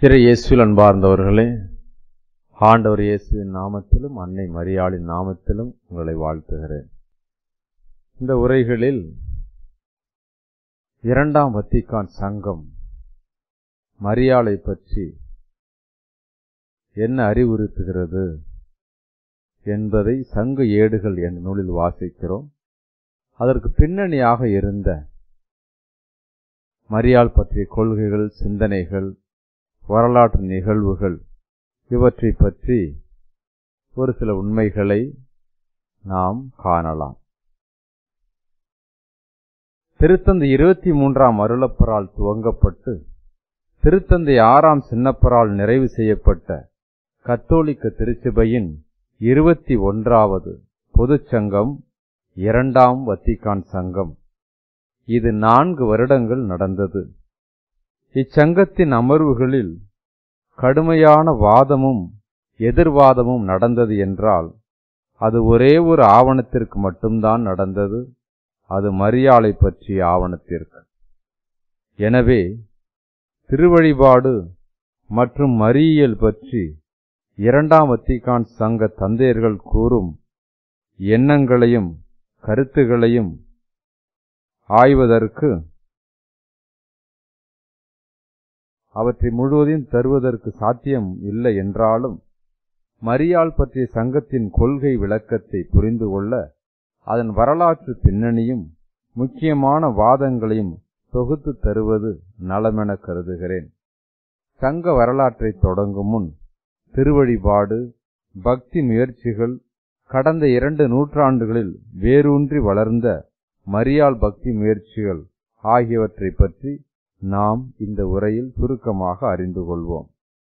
இறை இயேசுவில் அன்பார்ந்தவர்களே ஆண்டவர் இயேசுவின் நாமத்திலும் அன்னை மரியாளின் நாமத்திலும் உங்களை வாழ்த்துகிறேன் இந்த உரைகளில் இரண்டாம் வத்திக்கான் சங்கம் மரியாளை பற்றி என்ன அறிவுறுத்துகிறது என்பதை சங்க ஏடுகள் என்ற நூலில் வாசிக்கிறோம் அதற்கு பின்னணியாக இருந்த மரியாள் பற்றிய கொள்கைகள் சிந்தனைகள் வரலாற்று நிகழ்வுகள் இவற்றை பற்றி ஒரு சில உண்மைகளை நாம் காணலாம் திருத்தந்தை இருபத்தி மூன்றாம் அருளப்பரால் துவங்கப்பட்டு திருத்தந்தை ஆறாம் சின்னப்பரால் நிறைவு செய்யப்பட்ட கத்தோலிக்க திருச்சபையின் இருபத்தி ஒன்றாவது பொதுச்சங்கம் இரண்டாம் வத்திக்கான் சங்கம் இது நான்கு வருடங்கள் நடந்தது இச்சங்கத்தின் அமர்வுகளில் கடுமையான வாதமும் எதிர்வாதமும் நடந்தது என்றால் அது ஒரே ஒரு ஆவணத்திற்கு மட்டும்தான் நடந்தது அது மரியாளை பற்றிய ஆவணத்திற்கு எனவே திருவழிபாடு மற்றும் மறியியல் பற்றி இரண்டாம் வத்திகான் சங்க தந்தையர்கள் கூறும் எண்ணங்களையும் கருத்துகளையும் ஆய்வதற்கு அவற்றை முழுவதையும் தருவதற்கு சாத்தியம் இல்லை என்றாலும் மரியாள் பற்றிய சங்கத்தின் கொள்கை விளக்கத்தை புரிந்து கொள்ள அதன் வரலாற்று பின்னணியும் முக்கியமான வாதங்களையும் தொகுத்து தருவது நலமென கருதுகிறேன் சங்க வரலாற்றை தொடங்கும் முன் திருவழிபாடு பக்தி முயற்சிகள் கடந்த இரண்டு நூற்றாண்டுகளில் வேரூன்றி வளர்ந்த மரியாள் பக்தி முயற்சிகள் ஆகியவற்றை பற்றி நாம் இந்த உரையில் சுருக்கமாக அறிந்து கொள்வோம்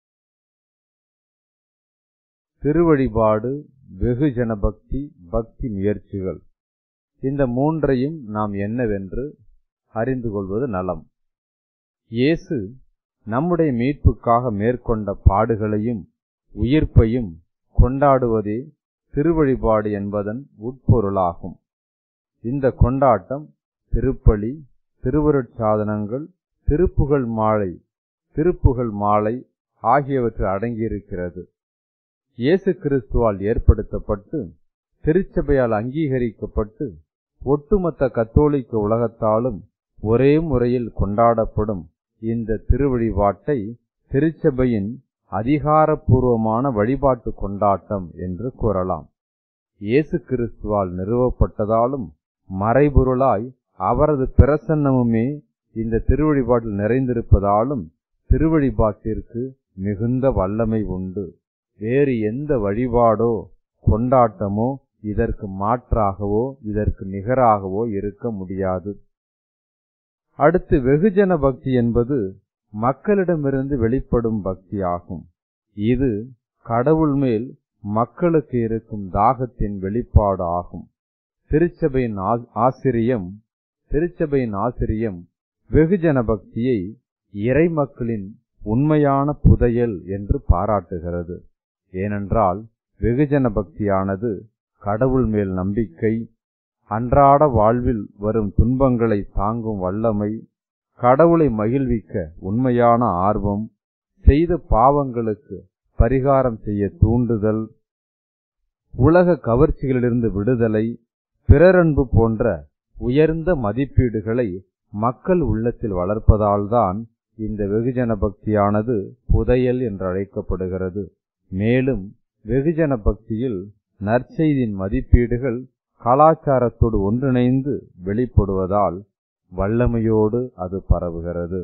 திருவழிபாடு வெகுஜன பக்தி பக்தி முயற்சிகள் இந்த மூன்றையும் நாம் என்னவென்று அறிந்து கொள்வது நலம் இயேசு நம்முடைய மீட்புக்காக மேற்கொண்ட பாடுகளையும் உயிர்ப்பையும் கொண்டாடுவதே திருவழிபாடு என்பதன் உட்பொருளாகும் இந்த கொண்டாட்டம் திருப்பலி திருவருட்சாதனங்கள் திருப்புகழ் மாலை திருப்புகழ் மாலை ஆகியவற்று அடங்கியிருக்கிறது இயேசு கிறிஸ்துவால் ஏற்படுத்தப்பட்டு திருச்சபையால் அங்கீகரிக்கப்பட்டு ஒட்டுமொத்த கத்தோலிக்க உலகத்தாலும் ஒரே முறையில் கொண்டாடப்படும் இந்த திருவழிபாட்டை திருச்சபையின் அதிகாரப்பூர்வமான வழிபாட்டு கொண்டாட்டம் என்று கூறலாம் இயேசு கிறிஸ்துவால் நிறுவப்பட்டதாலும் மறைபொருளாய் அவரது பிரசன்னமுமே இந்த திருவழிபாட்டில் நிறைந்திருப்பதாலும் திருவழிபாட்டிற்கு மிகுந்த வல்லமை உண்டு வேறு எந்த வழிபாடோ கொண்டாட்டமோ இதற்கு மாற்றாகவோ இதற்கு நிகராகவோ இருக்க முடியாது அடுத்து வெகுஜன பக்தி என்பது மக்களிடமிருந்து வெளிப்படும் பக்தி ஆகும் இது கடவுள் மேல் மக்களுக்கு இருக்கும் தாகத்தின் வெளிப்பாடு ஆகும் திருச்சபையின் ஆசிரியம் திருச்சபையின் ஆசிரியம் வெகுஜன பக்தியை இறை மக்களின் உண்மையான புதையல் என்று பாராட்டுகிறது ஏனென்றால் வெகுஜன பக்தியானது கடவுள் மேல் நம்பிக்கை அன்றாட வாழ்வில் வரும் துன்பங்களை தாங்கும் வல்லமை கடவுளை மகிழ்விக்க உண்மையான ஆர்வம் செய்த பாவங்களுக்கு பரிகாரம் செய்ய தூண்டுதல் உலக கவர்ச்சிகளிலிருந்து விடுதலை பிறரன்பு போன்ற உயர்ந்த மதிப்பீடுகளை மக்கள் உள்ளத்தில் வளர்ப்பதால்தான் இந்த வெகுஜன பக்தியானது புதையல் என்று அழைக்கப்படுகிறது மேலும் வெகுஜன பக்தியில் நற்செய்தியின் மதிப்பீடுகள் கலாச்சாரத்தோடு ஒன்றிணைந்து வெளிப்படுவதால் வல்லமையோடு அது பரவுகிறது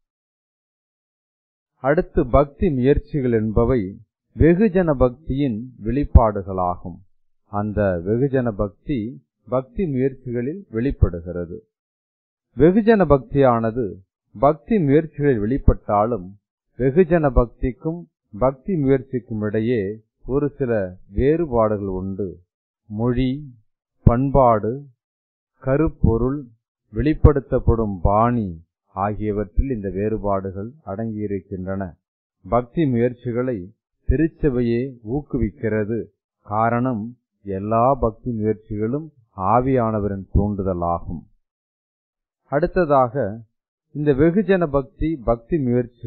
அடுத்து பக்தி முயற்சிகள் என்பவை வெகுஜன பக்தியின் வெளிப்பாடுகளாகும் அந்த வெகுஜன பக்தி பக்தி முயற்சிகளில் வெளிப்படுகிறது வெகுஜன பக்தியானது பக்தி முயற்சிகளில் வெளிப்பட்டாலும் வெகுஜன பக்திக்கும் பக்தி முயற்சிக்கும் இடையே ஒரு சில வேறுபாடுகள் உண்டு மொழி பண்பாடு கருப்பொருள் வெளிப்படுத்தப்படும் பாணி ஆகியவற்றில் இந்த வேறுபாடுகள் அடங்கியிருக்கின்றன பக்தி முயற்சிகளை திருச்சபையே ஊக்குவிக்கிறது காரணம் எல்லா பக்தி முயற்சிகளும் ஆவியானவரின் தூண்டுதலாகும் அடுத்ததாக இந்த வெகுஜன பக்தி பக்தி முயற்சிகள்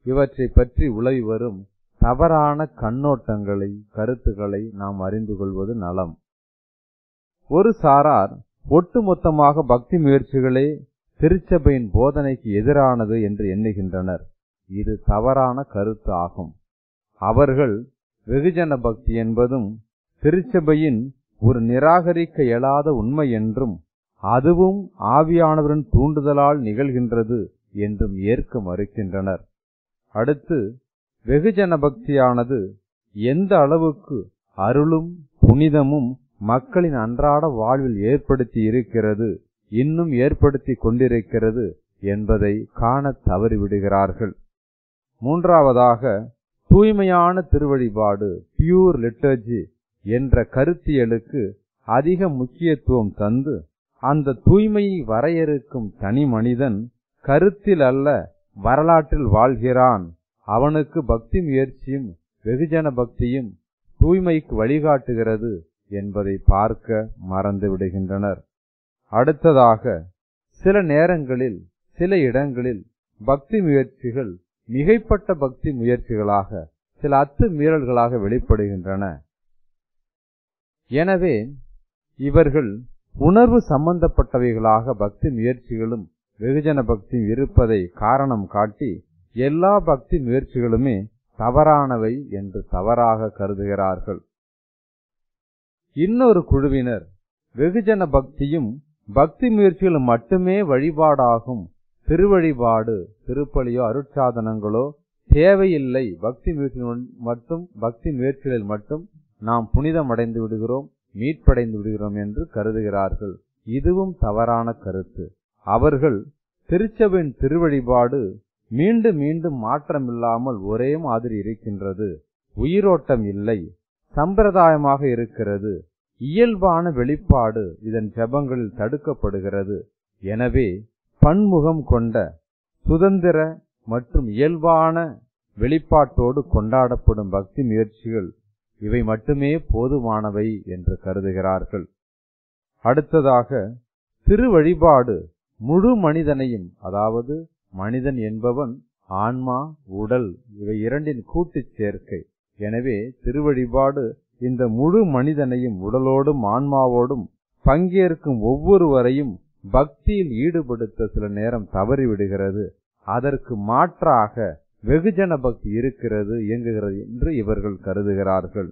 இவற்றை பற்றி உலவி வரும் தவறான கண்ணோட்டங்களை கருத்துக்களை நாம் அறிந்து கொள்வது நலம் ஒரு சாரார் ஒட்டுமொத்தமாக பக்தி முயற்சிகளே திருச்சபையின் போதனைக்கு எதிரானது என்று எண்ணுகின்றனர் இது தவறான கருத்து ஆகும் அவர்கள் வெகுஜன பக்தி என்பதும் திருச்சபையின் ஒரு நிராகரிக்க இயலாத உண்மை என்றும் அதுவும் ஆவியானவரின் தூண்டுதலால் நிகழ்கின்றது என்றும் ஏற்க மறுக்கின்றனர் அடுத்து வெகுஜன பக்தியானது எந்த அளவுக்கு அருளும் புனிதமும் மக்களின் அன்றாட வாழ்வில் ஏற்படுத்தி இருக்கிறது இன்னும் ஏற்படுத்தி கொண்டிருக்கிறது என்பதை காணத் தவறிவிடுகிறார்கள் மூன்றாவதாக தூய்மையான திருவழிபாடு பியூர் லிட்டர்ஜி என்ற கருத்தியலுக்கு அதிக முக்கியத்துவம் தந்து அந்த தூய்மையை வரையறுக்கும் தனி மனிதன் கருத்தில் அல்ல வரலாற்றில் வாழ்கிறான் அவனுக்கு பக்தி முயற்சியும் வெகுஜன பக்தியும் தூய்மைக்கு வழிகாட்டுகிறது என்பதை பார்க்க மறந்து விடுகின்றனர் அடுத்ததாக சில நேரங்களில் சில இடங்களில் பக்தி முயற்சிகள் மிகைப்பட்ட பக்தி முயற்சிகளாக சில அத்து மீறல்களாக வெளிப்படுகின்றன எனவே இவர்கள் உணர்வு சம்பந்தப்பட்டவைகளாக பக்தி முயற்சிகளும் வெகுஜன பக்தியும் இருப்பதை காரணம் காட்டி எல்லா பக்தி முயற்சிகளுமே தவறானவை என்று தவறாக கருதுகிறார்கள் இன்னொரு குழுவினர் வெகுஜன பக்தியும் பக்தி முயற்சிகளும் மட்டுமே வழிபாடாகும் திருவழிபாடு திருப்பலியோ அருட்சாதனங்களோ தேவையில்லை பக்தி முயற்சிகள் மட்டும் பக்தி முயற்சிகளில் மட்டும் நாம் புனிதம் அடைந்து விடுகிறோம் மீட்படைந்து விடுகிறோம் என்று கருதுகிறார்கள் இதுவும் தவறான கருத்து அவர்கள் திருச்சபையின் திருவழிபாடு மீண்டும் மீண்டும் மாற்றமில்லாமல் ஒரே மாதிரி இருக்கின்றது உயிரோட்டம் இல்லை சம்பிரதாயமாக இருக்கிறது இயல்பான வெளிப்பாடு இதன் ஜபங்களில் தடுக்கப்படுகிறது எனவே பன்முகம் கொண்ட சுதந்திர மற்றும் இயல்பான வெளிப்பாட்டோடு கொண்டாடப்படும் பக்தி முயற்சிகள் இவை மட்டுமே போதுமானவை என்று கருதுகிறார்கள் அடுத்ததாக திருவழிபாடு முழு மனிதனையும் அதாவது மனிதன் என்பவன் ஆன்மா உடல் இவை இரண்டின் கூட்டுச் சேர்க்கை எனவே திருவழிபாடு இந்த முழு மனிதனையும் உடலோடும் ஆன்மாவோடும் பங்கேற்கும் ஒவ்வொருவரையும் பக்தியில் ஈடுபடுத்த சில நேரம் தவறிவிடுகிறது அதற்கு மாற்றாக வெகுஜன பக்தி இருக்கிறது இயங்குகிறது என்று இவர்கள் கருதுகிறார்கள்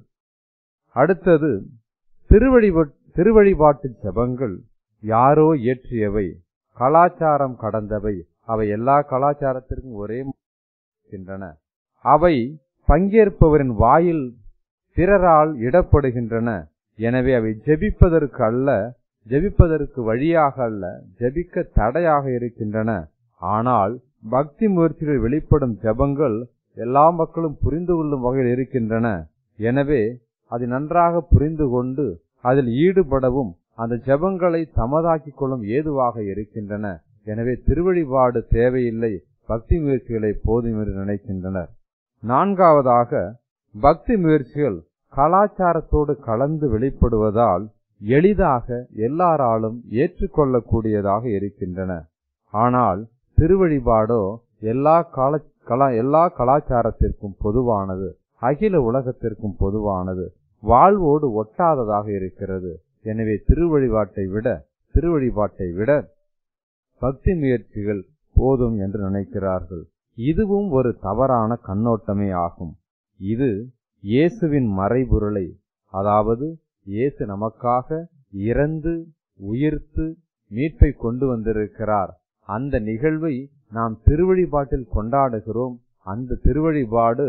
அடுத்தது திருவழிப திருவழிபாட்டு ஜபங்கள் யாரோ இயற்றியவை கலாச்சாரம் கடந்தவை அவை எல்லா கலாச்சாரத்திற்கும் ஒரே இருக்கின்றன அவை பங்கேற்பவரின் வாயில் பிறரால் இடப்படுகின்றன எனவே அவை ஜெபிப்பதற்கு அல்ல ஜெபிப்பதற்கு வழியாக அல்ல ஜெபிக்க தடையாக இருக்கின்றன ஆனால் பக்தி முயற்சிகள் வெளிப்படும் ஜபங்கள் எல்லா மக்களும் புரிந்து கொள்ளும் வகையில் இருக்கின்றன எனவே அதை நன்றாக புரிந்து கொண்டு அதில் ஈடுபடவும் அந்த ஜபங்களை தமதாக்கிக் கொள்ளும் ஏதுவாக இருக்கின்றன எனவே திருவழிபாடு தேவையில்லை பக்தி முயற்சிகளை போதும் என்று நினைக்கின்றனர் நான்காவதாக பக்தி முயற்சிகள் கலாச்சாரத்தோடு கலந்து வெளிப்படுவதால் எளிதாக எல்லாராலும் ஏற்றுக்கொள்ளக்கூடியதாக இருக்கின்றன ஆனால் திருவழிபாடோ எல்லா கால கலா எல்லா கலாச்சாரத்திற்கும் பொதுவானது அகில உலகத்திற்கும் பொதுவானது வாழ்வோடு ஒட்டாததாக இருக்கிறது எனவே திருவழிபாட்டை விட திருவழிபாட்டை விட பக்தி முயற்சிகள் போதும் என்று நினைக்கிறார்கள் இதுவும் ஒரு தவறான கண்ணோட்டமே ஆகும் இது இயேசுவின் மறைபொருளை அதாவது இயேசு நமக்காக இறந்து உயிர்த்து மீட்பை கொண்டு வந்திருக்கிறார் அந்த நிகழ்வை நாம் திருவழிபாட்டில் கொண்டாடுகிறோம் அந்த திருவழிபாடு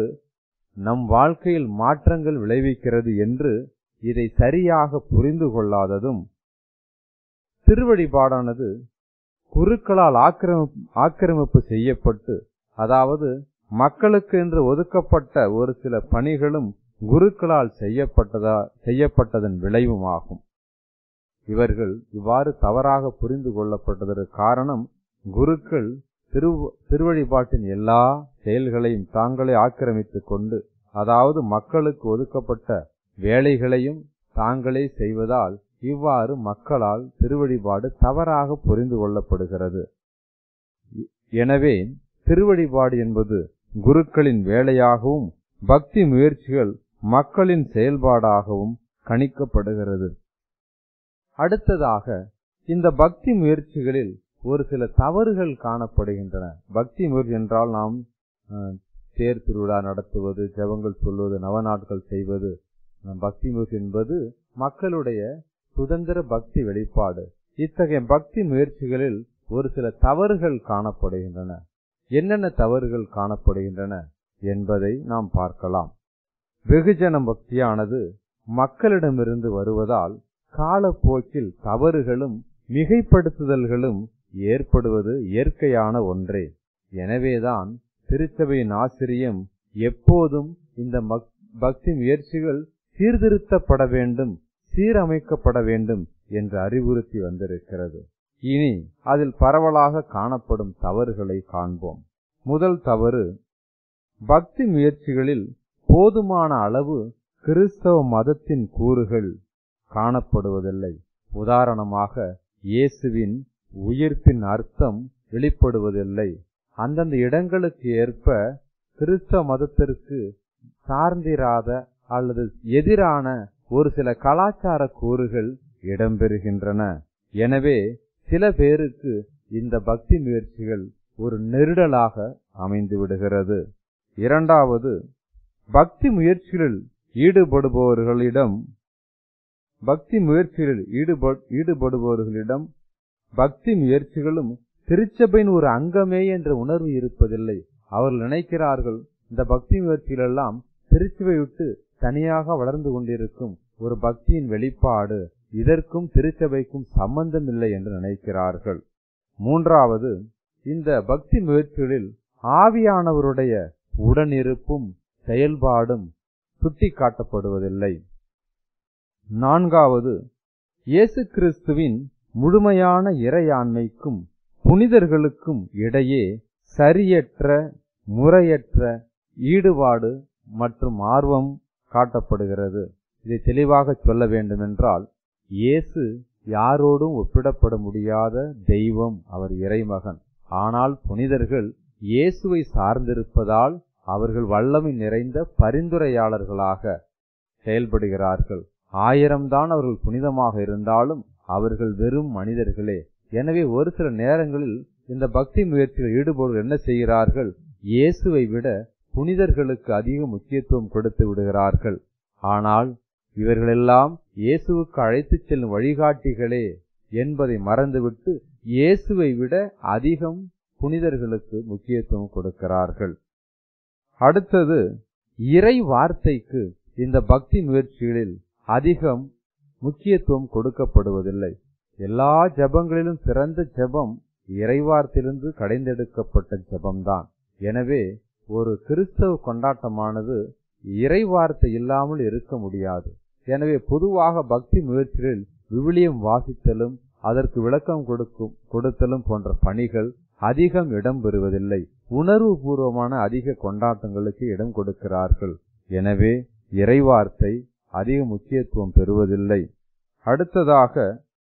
நம் வாழ்க்கையில் மாற்றங்கள் விளைவிக்கிறது என்று இதை சரியாக புரிந்து கொள்ளாததும் திருவழிபாடானது குருக்களால் ஆக்கிரமிப்பு ஆக்கிரமிப்பு செய்யப்பட்டு அதாவது மக்களுக்கு என்று ஒதுக்கப்பட்ட ஒரு சில பணிகளும் குருக்களால் செய்யப்பட்டதா செய்யப்பட்டதன் விளைவுமாகும் இவர்கள் இவ்வாறு தவறாக புரிந்து கொள்ளப்பட்டதற்கு காரணம் குருக்கள் திரு திருவழிபாட்டின் எல்லா செயல்களையும் தாங்களே ஆக்கிரமித்துக் கொண்டு அதாவது மக்களுக்கு ஒதுக்கப்பட்ட வேலைகளையும் தாங்களே செய்வதால் இவ்வாறு மக்களால் திருவழிபாடு தவறாக புரிந்து கொள்ளப்படுகிறது எனவே திருவழிபாடு என்பது குருக்களின் வேலையாகவும் பக்தி முயற்சிகள் மக்களின் செயல்பாடாகவும் கணிக்கப்படுகிறது அடுத்ததாக இந்த பக்தி முயற்சிகளில் ஒரு சில தவறுகள் காணப்படுகின்றன பக்தி முயற்சி என்றால் நாம் அஹ், தேர் திருவிழா நடத்துவது ஜெபங்கள் சொல்வது நவநாட்கள் செய்வது அஹ், பக்தி முயற்சி என்பது மக்களுடைய சுதந்திர பக்தி வெளிப்பாடு இத்தகைய பக்தி முயற்சிகளில் ஒரு சில தவறுகள் காணப்படுகின்றன என்னென்ன தவறுகள் காணப்படுகின்றன என்பதை நாம் பார்க்கலாம் வெகுஜன பக்தியானது மக்களிடமிருந்து வருவதால் காலப்போக்கில் தவறுகளும் மிகைப்படுத்துதல்களும் ஏற்படுவது இயற்கையான ஒன்றே எனவேதான் திருச்சபையின் ஆசிரியம் எப்போதும் இந்த மக்- பக்தி முயற்சிகள் சீர்திருத்தப்பட வேண்டும் சீரமைக்கப்பட வேண்டும் என்று அறிவுறுத்தி வந்திருக்கிறது இனி அதில் பரவலாக காணப்படும் தவறுகளை காண்போம் முதல் தவறு பக்தி முயற்சிகளில் போதுமான அளவு கிறிஸ்தவ மதத்தின் கூறுகள் காணப்படுவதில்லை உதாரணமாக இயேசுவின் உயிர்ப்பின் அர்த்தம் வெளிப்படுவதில்லை அந்தந்த இடங்களுக்கு ஏற்ப கிறிஸ்தவ மதத்திற்கு சார்ந்திராத அல்லது எதிரான ஒரு சில கலாச்சார கூறுகள் இடம்பெறுகின்றன எனவே சில பேருக்கு இந்த பக்தி முயற்சிகள் ஒரு நெருடலாக அமைந்து விடுகிறது இரண்டாவது பக்தி முயற்சிகளில் ஈடுபடுபவர்களிடம் பக்தி முயற்சிகளில் ஈடுப- ஈடுபடுபவர்களிடம் பக்தி முயற்சிகளும் திருச்சபையின் ஒரு அங்கமே என்ற உணர்வு இருப்பதில்லை அவர்கள் நினைக்கிறார்கள் இந்த பக்தி முயற்சிகளெல்லாம் திருச்சபை விட்டு தனியாக வளர்ந்து கொண்டிருக்கும் ஒரு பக்தியின் வெளிப்பாடு இதற்கும் திருச்சபைக்கும் சம்பந்தம் இல்லை என்று நினைக்கிறார்கள் மூன்றாவது இந்த பக்தி முயற்சிகளில் ஆவியானவருடைய உடனிருப்பும் செயல்பாடும் சுட்டிக்காட்டப்படுவதில்லை நான்காவது இயேசு கிறிஸ்துவின் முழுமையான இறையாண்மைக்கும் புனிதர்களுக்கும் இடையே சரியற்ற முறையற்ற ஈடுபாடு மற்றும் ஆர்வம் காட்டப்படுகிறது இதை தெளிவாக சொல்ல வேண்டுமென்றால் இயேசு யாரோடும் ஒப்பிடப்பட முடியாத தெய்வம் அவர் இறைமகன் ஆனால் புனிதர்கள் இயேசுவை சார்ந்திருப்பதால் அவர்கள் வல்லமை நிறைந்த பரிந்துரையாளர்களாக செயல்படுகிறார்கள் ஆயிரம்தான் அவர்கள் புனிதமாக இருந்தாலும் அவர்கள் வெறும் மனிதர்களே எனவே ஒரு சில நேரங்களில் இந்த பக்தி முயற்சியில் ஈடுபடுவோர் என்ன செய்கிறார்கள் இயேசுவை விட புனிதர்களுக்கு அதிக முக்கியத்துவம் கொடுத்து விடுகிறார்கள் ஆனால் இவர்களெல்லாம் இயேசுவுக்கு அழைத்துச் செல்லும் வழிகாட்டிகளே என்பதை மறந்துவிட்டு இயேசுவை விட அதிகம் புனிதர்களுக்கு முக்கியத்துவம் கொடுக்கிறார்கள் அடுத்தது இறை வார்த்தைக்கு இந்த பக்தி முயற்சிகளில் அதிகம் முக்கியத்துவம் கொடுக்கப்படுவதில்லை எல்லா ஜெபங்களிலும் சிறந்த ஜெபம் இறைவார்த்திலிருந்து கடைந்தெடுக்கப்பட்ட ஜெபம்தான் எனவே ஒரு கிறிஸ்தவ கொண்டாட்டமானது இறைவார்த்தை இல்லாமல் இருக்க முடியாது எனவே பொதுவாக பக்தி முயற்சிகளில் விவிலியம் வாசித்தலும் அதற்கு விளக்கம் கொடுக்கும் கொடுத்தலும் போன்ற பணிகள் அதிகம் இடம்பெறுவதில்லை உணர்வு பூர்வமான அதிக கொண்டாட்டங்களுக்கு இடம் கொடுக்கிறார்கள் எனவே இறைவார்த்தை அதிக முக்கியத்துவம் பெறுவதில்லை அடுத்ததாக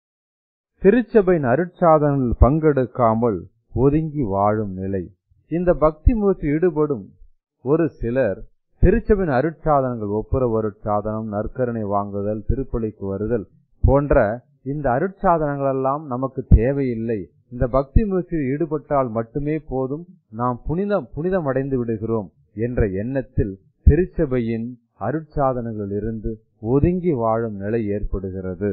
திருச்சபையின் அருட்சாதனங்களில் பங்கெடுக்காமல் ஒதுங்கி வாழும் நிலை இந்த பக்தி முயற்சி ஈடுபடும் ஒரு சிலர் திருச்சபையின் அருட்சாதனங்கள் ஒப்புரவு அருட்சாதனம் நற்கருணை வாங்குதல் திருப்பலிக்கு வருதல் போன்ற இந்த அருட்சாதனங்களெல்லாம் நமக்கு தேவையில்லை இந்த பக்தி முயற்சியில் ஈடுபட்டால் மட்டுமே போதும் நாம் புனிதம் புனிதமடைந்து விடுகிறோம் என்ற எண்ணத்தில் திருச்சபையின் அருட்சாதனங்களிலிருந்து ஒதுங்கி வாழும் நிலை ஏற்படுகிறது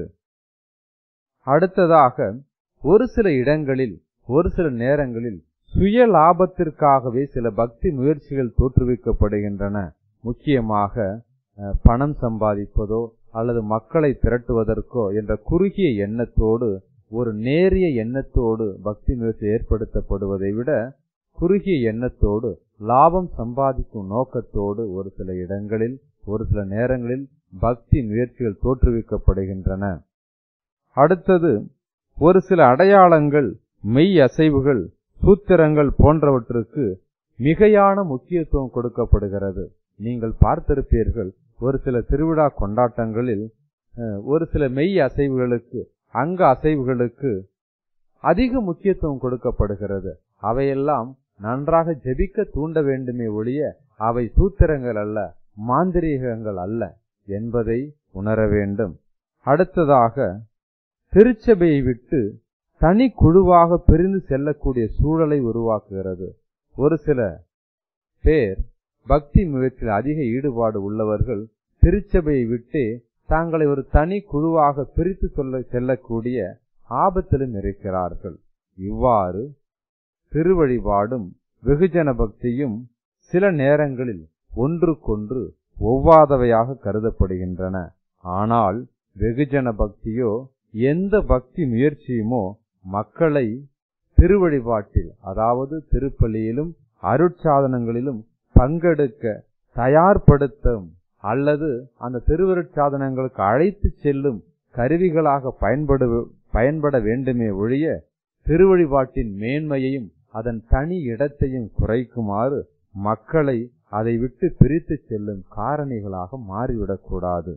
அடுத்ததாக ஒரு சில இடங்களில் ஒரு சில நேரங்களில் சுய லாபத்திற்காகவே சில பக்தி முயற்சிகள் தோற்றுவிக்கப்படுகின்றன முக்கியமாக அஹ், பணம் சம்பாதிப்பதோ அல்லது மக்களை திரட்டுவதற்கோ என்ற குறுகிய எண்ணத்தோடு ஒரு நேரிய எண்ணத்தோடு பக்தி முயற்சி ஏற்படுத்தப்படுவதை விட குறுகிய எண்ணத்தோடு லாபம் சம்பாதிக்கும் நோக்கத்தோடு ஒரு சில இடங்களில் ஒரு சில நேரங்களில் பக்தி முயற்சிகள் தோற்றுவிக்கப்படுகின்றன அடுத்தது ஒரு சில அடையாளங்கள் மெய் அசைவுகள் சூத்திரங்கள் போன்றவற்றுக்கு மிகையான முக்கியத்துவம் கொடுக்கப்படுகிறது நீங்கள் பார்த்திருப்பீர்கள் ஒரு சில திருவிழா கொண்டாட்டங்களில் அஹ், ஒரு சில மெய் அசைவுகளுக்கு அங்க அசைவுகளுக்கு அதிக முக்கியத்துவம் கொடுக்கப்படுகிறது அவையெல்லாம் நன்றாக ஜெபிக்க தூண்ட வேண்டுமே ஒழிய அவை சூத்திரங்கள் அல்ல மாந்திரீகங்கள் அல்ல என்பதை உணர வேண்டும் அடுத்ததாக திருச்சபையை விட்டு தனி குழுவாக பிரிந்து செல்லக்கூடிய சூழலை உருவாக்குகிறது ஒரு சில பேர் பக்தி முயற்சியில் அதிக ஈடுபாடு உள்ளவர்கள் திருச்சபையை விட்டே தாங்களை ஒரு தனி குழுவாக பிரித்து சொல்ல செல்லக்கூடிய ஆபத்திலும் இருக்கிறார்கள் இவ்வாறு திருவழிபாடும் வெகுஜன பக்தியும் சில நேரங்களில் ஒன்றுக்கொன்று ஒவ்வாதவையாக கருதப்படுகின்றன ஆனால் வெகுஜன பக்தியோ எந்த பக்தி முயற்சியுமோ மக்களை திருவழிபாட்டில் அதாவது திருப்பலியிலும் அருட்சாதனங்களிலும் பங்கெடுக்க தயார்படுத்தும் அல்லது அந்த திருவருட்சாதனங்களுக்கு அழைத்து செல்லும் கருவிகளாக பயன்படு பயன்பட வேண்டுமே ஒழிய திருவழிபாட்டின் மேன்மையையும் அதன் தனி இடத்தையும் குறைக்குமாறு மக்களை அதை விட்டு பிரித்து செல்லும் காரணிகளாக மாறிவிடக்கூடாது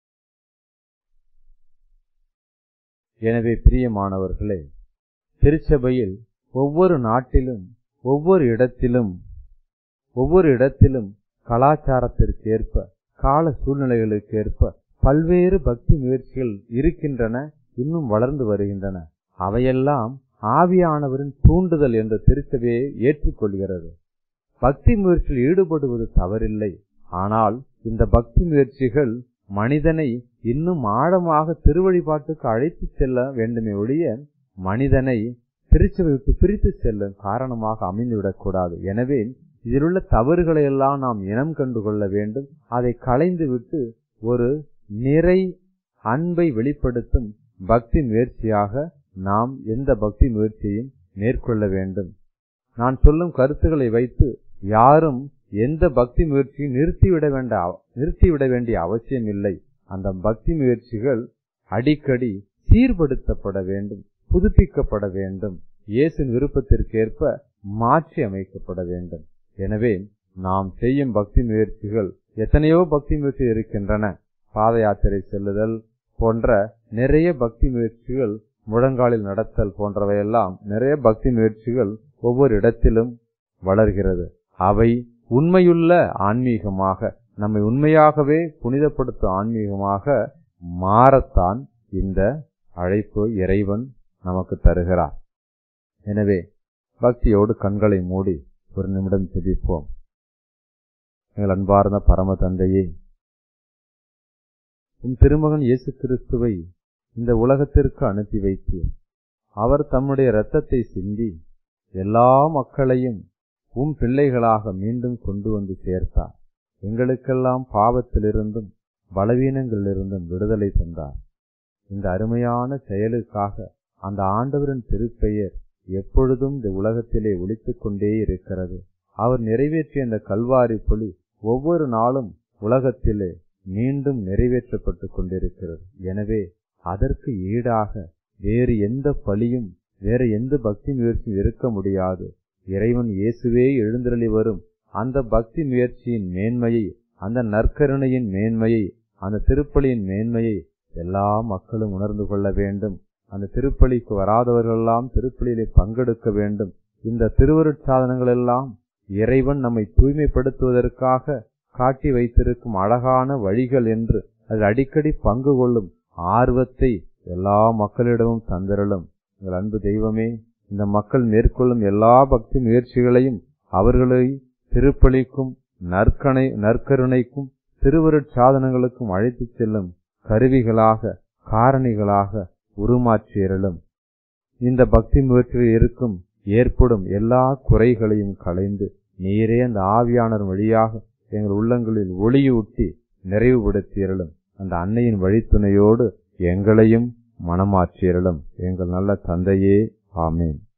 எனவே பிரியமானவர்களே திருச்சபையில் ஒவ்வொரு நாட்டிலும் ஒவ்வொரு இடத்திலும் ஒவ்வொரு இடத்திலும் கலாச்சாரத்திற்கேற்ப கால சூழ்நிலைகளுக்கேற்ப பல்வேறு பக்தி முயற்சிகள் இருக்கின்றன இன்னும் வளர்ந்து வருகின்றன அவையெல்லாம் ஆவியானவரின் தூண்டுதல் என்ற திருச்சபையை ஏற்றுக்கொள்கிறது பக்தி முயற்சியில் ஈடுபடுவது தவறில்லை ஆனால் இந்த பக்தி முயற்சிகள் மனிதனை இன்னும் ஆழமாக திருவழிபாட்டுக்கு அழைத்து செல்ல வேண்டுமே ஒழிய மனிதனை திருச்சபை விட்டு பிரித்து செல்லும் காரணமாக அமைந்துவிடக்கூடாது எனவே இதிலுள்ள தவறுகளை எல்லாம் நாம் இனம் கண்டு கொள்ள வேண்டும் அதை களைந்து விட்டு ஒரு நிறை அன்பை வெளிப்படுத்தும் பக்தி முயற்சியாக நாம் எந்த பக்தி முயற்சியையும் மேற்கொள்ள வேண்டும் நான் சொல்லும் கருத்துக்களை வைத்து யாரும் எந்த பக்தி முயற்சியும் நிறுத்திவிட வேண்ட நிறுத்திவிட வேண்டிய அவசியம் இல்லை அந்த பக்தி முயற்சிகள் அடிக்கடி சீர்படுத்தப்பட வேண்டும் புதுப்பிக்கப்பட வேண்டும் இயேசின் விருப்பத்திற்கேற்ப மாற்றி அமைக்கப்பட வேண்டும் எனவே நாம் செய்யும் பக்தி முயற்சிகள் எத்தனையோ பக்தி முயற்சி இருக்கின்றன பாத யாத்திரை செல்லுதல் போன்ற நிறைய பக்தி முயற்சிகள் முழங்காலில் நடத்தல் போன்றவையெல்லாம் நிறைய பக்தி முயற்சிகள் ஒவ்வொரு இடத்திலும் வளர்கிறது அவை உண்மையுள்ள ஆன்மீகமாக நம்மை உண்மையாகவே புனிதப்படுத்தும் ஆன்மீகமாக மாறத்தான் இந்த அழைப்பு இறைவன் நமக்கு தருகிறார் எனவே பக்தியோடு கண்களை மூடி ஒரு நிமிடம் சிரிப்போம் எங்கள் அன்பார்ந்த பரம தந்தையே உன் திருமகன் இயேசு கிறிஸ்துவை இந்த உலகத்திற்கு அனுப்பி வைத்தீர் அவர் தம்முடைய இரத்தத்தை சிந்தி எல்லா மக்களையும் உம் பிள்ளைகளாக மீண்டும் கொண்டு வந்து சேர்த்தார் எங்களுக்கெல்லாம் பாவத்திலிருந்தும் பலவீனங்களிலிருந்தும் விடுதலை தந்தார் இந்த அருமையான செயலுக்காக அந்த ஆண்டவரின் திருப்பெயர் எப்பொழுதும் இந்த உலகத்திலே ஒழித்துக் கொண்டே இருக்கிறது அவர் நிறைவேற்றிய இந்த கல்வாரி பொலி ஒவ்வொரு நாளும் உலகத்திலே மீண்டும் நிறைவேற்றப்பட்டு கொண்டிருக்கிறது எனவே அதற்கு ஈடாக வேறு எந்த பலியும் வேறு எந்த பக்தி முயற்சியும் இருக்க முடியாது இறைவன் இயேசுவே எழுந்தருளி வரும் அந்த பக்தி முயற்சியின் மேன்மையை அந்த நற்கருணையின் மேன்மையை அந்த திருப்பலியின் மேன்மையை எல்லா மக்களும் உணர்ந்து கொள்ள வேண்டும் அந்த திருப்பலிக்கு வராதவர்களெல்லாம் திருப்பலியிலே பங்கெடுக்க வேண்டும் இந்த திருவருட்சாதனங்கள் எல்லாம் இறைவன் நம்மை தூய்மைப்படுத்துவதற்காக காட்டி வைத்திருக்கும் அழகான வழிகள் என்று அது அடிக்கடி பங்கு கொள்ளும் ஆர்வத்தை எல்லா மக்களிடமும் தந்திரலும் எங்கள் அன்பு தெய்வமே இந்த மக்கள் மேற்கொள்ளும் எல்லா பக்தி முயற்சிகளையும் அவர்களை திருப்பலிக்கும் நற்கனை நற்கருணைக்கும் திருவருட்சாதனங்களுக்கும் அழைத்துச் செல்லும் கருவிகளாக காரணிகளாக உருமாற்றியறலும் இந்த பக்தி முயற்சியில் இருக்கும் ஏற்படும் எல்லா குறைகளையும் களைந்து நீரே அந்த ஆவியானர் வழியாக எங்கள் உள்ளங்களில் ஒளியூட்டி நிறைவுபடுத்தியறலும் அந்த அன்னையின் வழித்துணையோடு எங்களையும் மனமாற்றியறலும் எங்கள் நல்ல தந்தையே ஆமேன்